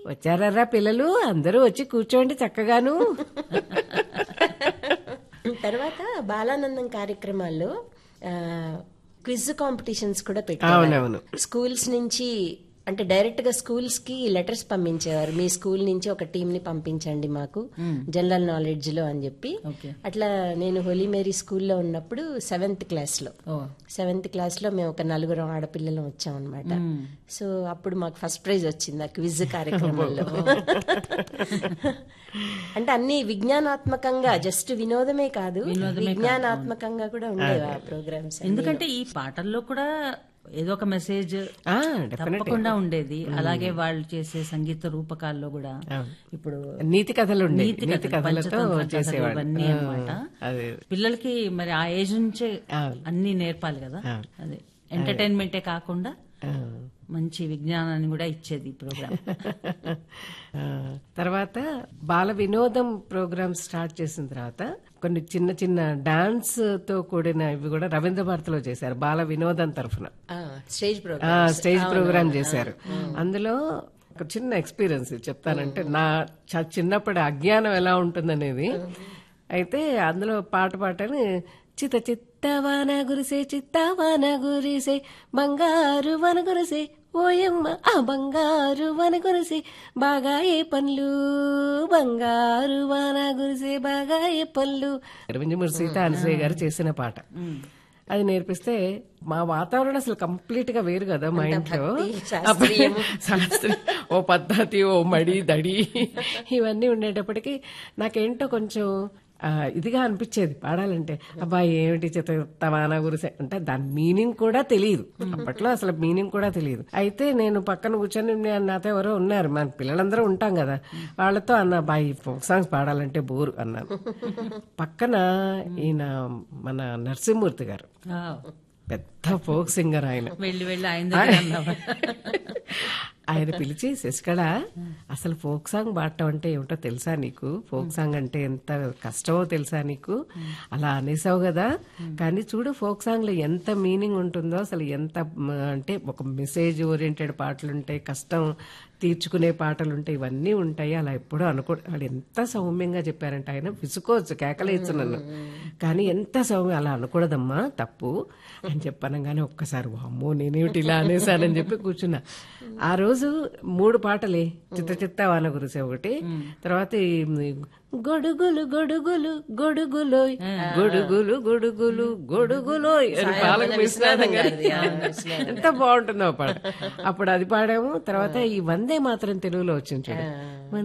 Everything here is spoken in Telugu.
వచ్చారా పిల్లలు అందరూ వచ్చి కూర్చోండి చక్కగాను తర్వాత బాలానందం కార్యక్రమాల్లో క్విజ్ కాంపిటీషన్స్ కూడా పెట్టారు అవునవును స్కూల్స్ నుంచి అంటే డైరెక్ట్ గా స్కూల్స్ కి లెటర్స్ పంపించేవారు మీ స్కూల్ నుంచి ఒక టీం ని పంపించండి మాకు జనరల్ నాలెడ్జ్ లో అని చెప్పి ఓకే అట్లా నేను హోలీ మేరీ స్కూల్లో ఉన్నప్పుడు సెవెంత్ క్లాస్ లో ఓ సెవెంత్ క్లాస్ లో మేము ఒక నలుగురం ఆడపిల్లలం వచ్చాం అనమాట సో అప్పుడు మాకు ఫస్ట్ ప్రైజ్ వచ్చింది ఆ క్విజ్ కార్యక్రమంలో అంటే అన్ని విజ్ఞానాత్మకంగా జస్ట్ వినోదమే కాదు విజ్ఞానాత్మకంగా కూడా ఉండేవి ఆ ప్రోగ్రామ్స్ ఎందుకంటే ఈ పాటల్లో కూడా ఏదో ఒక మెసేజ్ ఆ, definitely. తప్పకుండా ఉండేది అలాగే వాళ్ళు చేసే సంగీత రూపకాల్లో కూడా ఇప్పుడు నీతి కథలు ఉండే నీతి నీతి కథలు, కథలతో పంచతంత్ర కథలు చేసేవాడు ఇవన్నీ ఆ, అన్నమాట. అదే పిల్లలకి మరి ఆ ఏజ్ నుంచే అవును. అన్ని నేర్పాలి కదా అదే ఎంటర్టైన్మెంటే కాకుండా ఆ. మంచి విజ్ఞానాన్ని కూడా ఇచ్చేది ఈ ప్రోగ్రామ్ ఆ, తర్వాత బాల వినోదం ప్రోగ్రామ్ స్టార్ట్ చేసిన తర్వాత కొన్ని చిన్న చిన్న డాన్స్ తో కూడిన ఇవి కూడా రవీంద్ర భారతిలో చేశారు బాల వినోదం తరఫున స్టేజ్ ఆ, ప్రోగ్రామ్ స్టేజ్ ప్రోగ్రామ్ చేశారు అందులో ఒక చిన్న ఎక్స్పీరియన్స్ చెప్తానంటే నా చ- చిన్నప్పటి అజ్ఞానం ఎలా ఉంటుందనేది అయితే అందులో పాట పాటని చిత చిత్తవాన గురిసే చిత్తవాన గురిసే బంగారు వన గురిసే ఓయమ్మ ఆ బంగారు వన గురిసే బాగా ఏ పనులు బంగారు వాన గురిసే బాగా ఏ పనులు రవీంద్రమూరి సీత అనసూయ గారు చేసిన పాట అది నేర్పిస్తే మా వాతావరణం అసలు కంప్లీట్ గా వేరు కదా మా ఇంట్లో శాస్త్రీయము. శాస్త్రీయ ఓ పద్ధతి ఓ మడి దడి ఇవన్నీ ఉండేటప్పటికి నాకేంటో కొంచెం ఆ, ఇదిగా అనిపించేది పాడాలంటే అబ్బాయి ఏమిటి చిత్తవానా గురిసే అంటే దాని మీనింగ్ కూడా తెలియదు అప్పట్లో అసలు మీనింగ్ కూడా తెలియదు అయితే నేను పక్కన కూర్చొని నేను నాతో ఎవరో ఉన్నారు మన పిల్లలందరూ ఉంటాం కదా వాళ్ళతో అన్న బాయ్ ఫోక్ సాంగ్స్ పాడాలంటే బోరు అన్నాను పక్కన ఈయన మన నరసింహమూర్తి గారు పెద్ద ఫోక్ సింగర్ ఆయన వెళ్ళి వెళ్ళి ఆయన దగ్గర అన్నావా? ఆయన పిలిచి శశికళ అసలు ఫోక్ సాంగ్ పాడటం అంటే ఏమిటో తెలుసా నీకు ఫోక్ సాంగ్ అంటే ఎంత కష్టమో తెలుసా నీకు అలా అనేసావు కదా కానీ చూడు ఫోక్ సాంగ్ లో ఎంత మీనింగ్ ఉంటుందో అసలు ఎంత మ, అంటే ఒక మెసేజ్ ఓరియంటెడ్ పాటలు ఉంటాయి కష్టం తీర్చుకునే పాటలు ఉంటాయి ఇవన్నీ ఉంటాయి అలా ఎప్పుడూ అనుకో వాళ్ళు ఎంత సౌమ్యంగా చెప్పారంటే ఆయన విసుకోవచ్చు కేకలేచ్చు నన్ను కానీ ఎంత సౌమ్యం అలా అనకూడదమ్మా తప్పు అని చెప్పనగానే ఒక్కసారి అమ్మో నేనేమిటి ఇలా అనేసానని చెప్పి కూర్చున్నా ఆ రోజు మూడు పాటలే చిత్త చిత్త వాన గురిసే ఒకటి తర్వాత ఈ గొడుగులు గొడుగులు గొడుగులోయ్ గొడుగులు గొడుగులు గొడుగులోయ్ అని పాలకు విశ్వనాథం గారి ఎంత బాగుంటుందో ఆ పాట అప్పుడు అది పాడాము తర్వాత ఈ వందే మాత్రం తెలుగులో వచ్చింది చూడు